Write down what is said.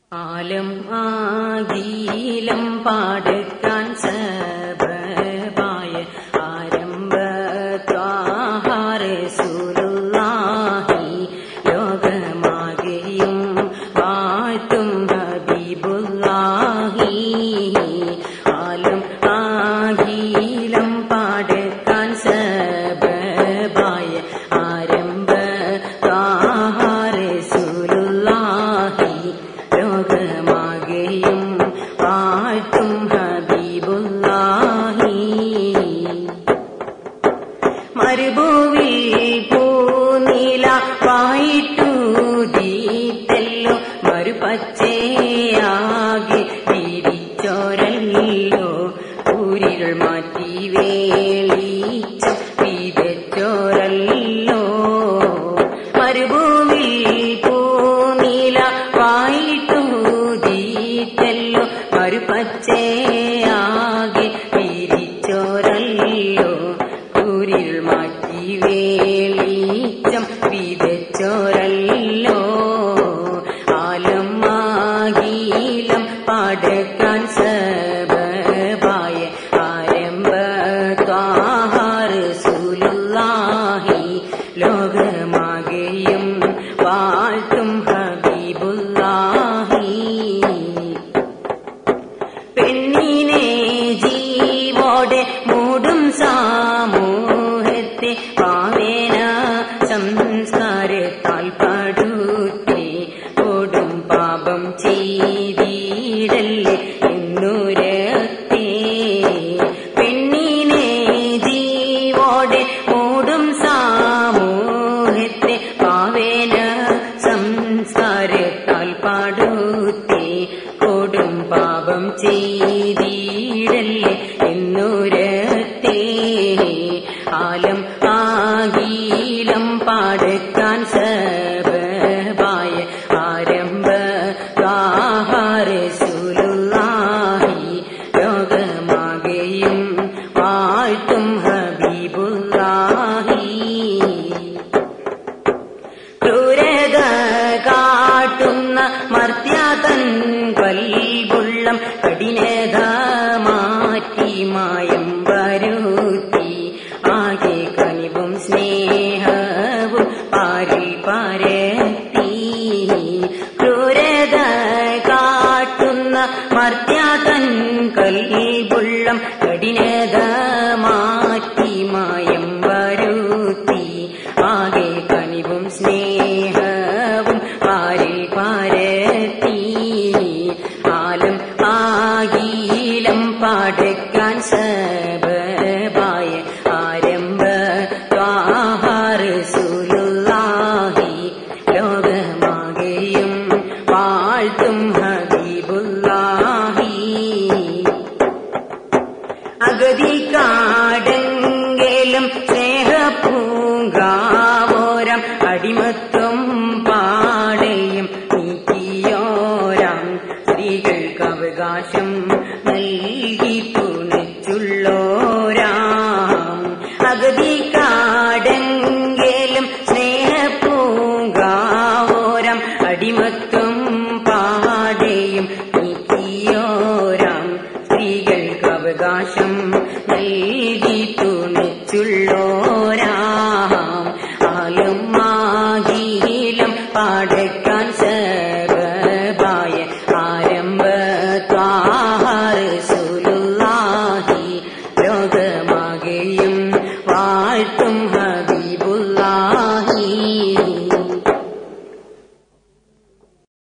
ആലം ആഗീലം പാടുക്കാൻ സബബായ ആരംഭ ത്വാഹാറസുലുള്ളാഹി ലോകമാകെയും വാഴ്ത്തും ഹബീബുല്ലാഹി ആലം ആഗീലം പാടുക്കാൻ സബബായ ആരംഭ ത്വാഹാറസുലുള്ളാഹി ലോകമാകെയും വാഴ്ത്തും ഹബീബുല്ലാഹി മരുഭൂവിൽ പൂനീല വായിട്ടു ദീത്തല്ലോ മറുപച്ചയാകെ തിരിച്ചോരല്ലോ ഊരികൾ മാറ്റി വേളിച്ചം വിതച്ചോരല്ലോ മരുഭൂമിൽ പൂനീല വായിട്ടു ദീത്തല്ലോ മറുപച്ചയാകെ തിരിച്ചോരല്ലോ ൂരിൽ മാറ്റി വേളിച്ചം വിതച്ചോരല്ലോ ആലം ആഗീലം പാടക്കാൻ സബബായ ആരംഭ ത്വാഹാറസുലുള്ളാഹി ലോകമാകെയും വാഴ്ത്തും ഹബീബുല്ലാഹി പെണ്ണിനെ ജീവോടെ മൂടും സമൂഹത്തെ പാവേന സംസ്കാരത്താൽ പടുത്തി ഓടും പാപം ചെയ്തിടല്ലേ എന്നുരത്തെ പെണ്ണിനെ ജീവോടെ മൂടും സമൂഹത്തെ പാവേന സംസ്കാരത്താൽ പാടുത്തി കൊടും പാപം ചെയ്തിടല്ലേ എന്നൊരത്തെ ആലം ആഗീലം പാടുക്കാൻ സബബായ ആരംഭ ത്വാഹാറസുലുള്ളാഹി ലോകമാകെയും വാഴ്ത്തും ഹബീബുല്ലാഹി ക്രൂരത കാട്ടുന്ന മർത്യാതൻ കൽവുള്ളം കഠിനത മാറ്റി മായം വരുത്തി ആകെ കനിവും സ്നേഹവും പാരിൽ പാരത്തി ക്രൂരത കാട്ടുന്ന മർത്യാതൻ കൽവുള്ളം കഠിനത മാറ്റി മായം വരുത്തി ആകെ കനിവും സ്നേഹവും പാരിൽ പാരത്തി ആലം ആഗീലം പാടക്കാൻ സബബായ ആരംഭ ത്വാഹാറസുലുള്ളാഹി ലോകമാകെയും വാഴ്ത്തും ഹബീബുല്ലാഹി അഗതിക്കാടെങ്കിലും സ്നേഹപ്പൂങ്കാവോരം അടിമത്വം പാടയും നീക്കിയോരാം സ്ത്രീകൾക്ക് അവകാശം